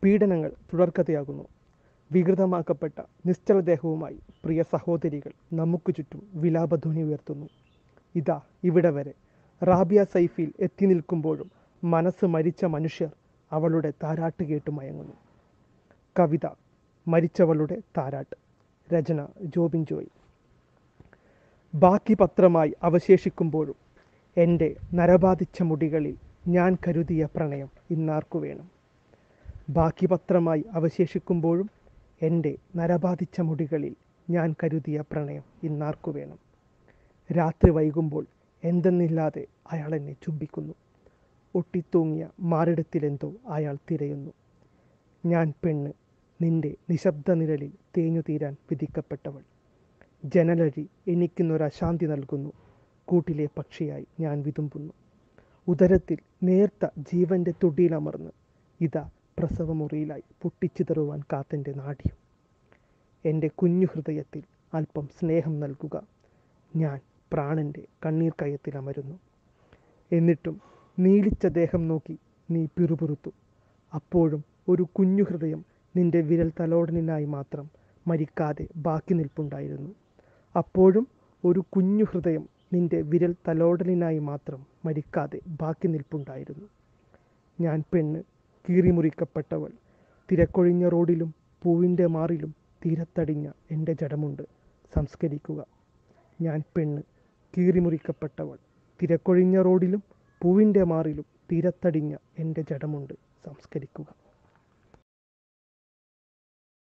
പീഡനങ്ങൾ തുടർക്കഥയാകുന്നു വികൃതമാക്കപ്പെട്ട നിശ്ചലദേഹവുമായി പ്രിയ സഹോദരികൾ നമുക്ക് ചുറ്റും വിലാപധ്വനി ഉയർത്തുന്നു ഇതാ ഇവിടെ വരെ റാബിയ സൈഫിൽ എത്തി നിൽക്കുമ്പോഴും മനസ്സ് മരിച്ച മനുഷ്യർ അവളുടെ താരാട്ട് കേട്ട് മയങ്ങുന്നു കവിത മരിച്ചവളുടെ താരാട്ട് രചന ജോബിൻ ജോയ് ബാക്കി പത്രമായി അവശേഷിക്കുമ്പോഴും എൻ്റെ നരബാധിച്ച മുടികളിൽ ഞാൻ കരുതിയ പ്രണയം ഇന്നാർക്കു വേണം ബാക്കി പത്രമായി അവശേഷിക്കുമ്പോഴും എൻ്റെ നരബാധിച്ച മുടികളിൽ ഞാൻ കരുതിയ പ്രണയം ഇന്നാർക്കു വേണം രാത്രി വൈകുമ്പോൾ എന്തെന്നില്ലാതെ അയാൾ എന്നെ ചുംബിക്കുന്നു ഒട്ടിത്തൂങ്ങിയ മാറിടത്തിലെന്തോ അയാൾ തിരയുന്നു ഞാൻ പെണ്ണ് നിന്റെ നിശബ്ദ നിഴലിൽ തേഞ്ഞു തീരാൻ വിധിക്കപ്പെട്ടവൾ ജനലഴി എനിക്കിന്നൊരശാന്തി നൽകുന്നു കൂട്ടിലെ പക്ഷിയായി ഞാൻ വിതുമ്പുന്നു ഉദരത്തിൽ നേർത്ത ജീവന്റെ തുടിയിലമർന്ന് ഇതാ പ്രസവമുറിയിലായി പൊട്ടിച്ചിതറുവാൻ കാത്തൻ്റെ നാട്യം എൻ്റെ കുഞ്ഞു ഹൃദയത്തിൽ അല്പം സ്നേഹം നൽകുക ഞാൻ പ്രാണന്റെ കണ്ണീർ കയത്തിൽ അമരുന്നു എന്നിട്ടും നീളിച്ച ദേഹം നോക്കി നീ പിറുപിറുത്തു അപ്പോഴും ഒരു കുഞ്ഞു ഹൃദയം നിന്റെ വിരൽ തലോടലിനായി മാത്രം മരിക്കാതെ ബാക്കി നിൽപ്പുണ്ടായിരുന്നു അപ്പോഴും ഒരു കുഞ്ഞു ഹൃദയം നിന്റെ വിരൽ തലോടലിനായി മാത്രം മരിക്കാതെ ബാക്കി നിൽപ്പുണ്ടായിരുന്നു ഞാൻ പെണ്ണ് കീറിമുറിക്കപ്പെട്ടവൾ തിരക്കൊഴിഞ്ഞ റോഡിലും പൂവിൻ്റെ മാറിലും തീരത്തടിഞ്ഞ എൻ്റെ ജഡമുണ്ട് സംസ്കരിക്കുക ഞാൻ പെണ്ണ് കീറിമുറിക്കപ്പെട്ടവൾ തിരക്കൊഴിഞ്ഞ റോഡിലും പൂവിൻ്റെ മാറിലും തീരത്തടിഞ്ഞ എൻ്റെ ജഡമുണ്ട് സംസ്കരിക്കുക